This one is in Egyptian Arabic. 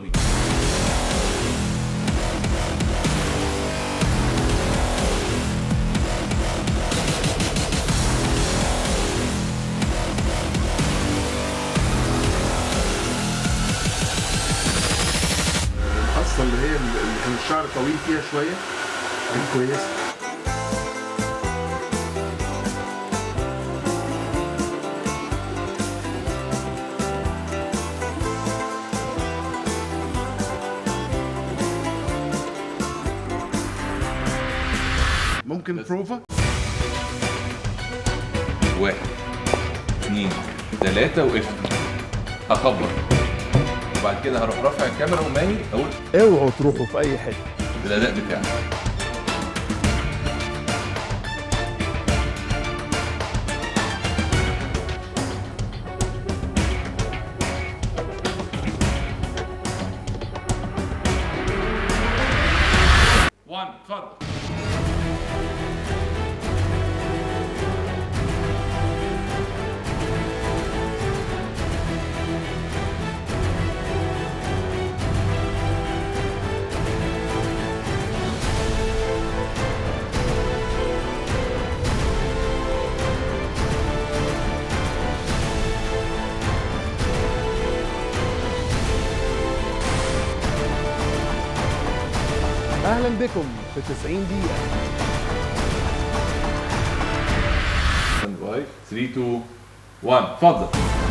بينا القصه اللي هي اللي كان الشعر طويل فيها شويه كانت كويسه ممكن بس. بروفا واحد اثنين ثلاثة وقفت هخبط وبعد كده هروح رافع الكاميرا وماني اقول اوعوا تروحوا في اي حته الاداء بتاعي وان اتفضل اهلا بكم في 90 دقيقه ستاند باي 3 2 1 اتفضل